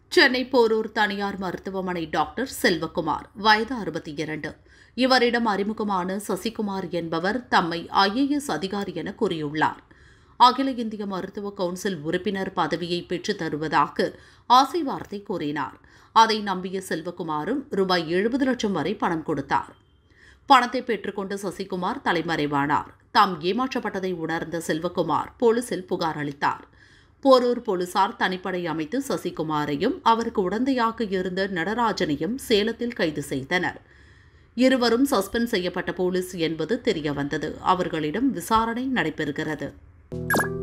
சென்னை போரூர் தனியார் மருத்துவமனை டாக்டர் செல்வகுமார் வயது அறுபத்தி இரண்டு இவரிடம் அறிமுகமான சசிகுமார் என்பவர் தம்மை ஐஏஎஸ் அதிகாரி என கூறியுள்ளார் அகில இந்திய மருத்துவ கவுன்சில் உறுப்பினர் பதவியை பெற்றுத் தருவதாக ஆசை வார்த்தை கூறினார் அதை நம்பிய செல்வகுமாரும் ரூபாய் எழுபது லட்சம் வரை பணம் கொடுத்தார் பணத்தை பெற்றுக்கொண்ட சசிகுமார் தலைமறைவானார் தாம் ஏமாற்றப்பட்டதை உணர்ந்த செல்வகுமார் போலீசில் புகார் அளித்தார் போரூர் போலீசார் தனிப்படை அமைத்து சசிகுமாரையும் அவருக்கு உடந்தையாக இருந்த நடராஜனையும் சேலத்தில் கைது செய்தனர் இருவரும் சஸ்பெண்ட் செய்யப்பட்ட போலீஸ் என்பது தெரியவந்தது அவர்களிடம் விசாரணை நடைபெறுகிறது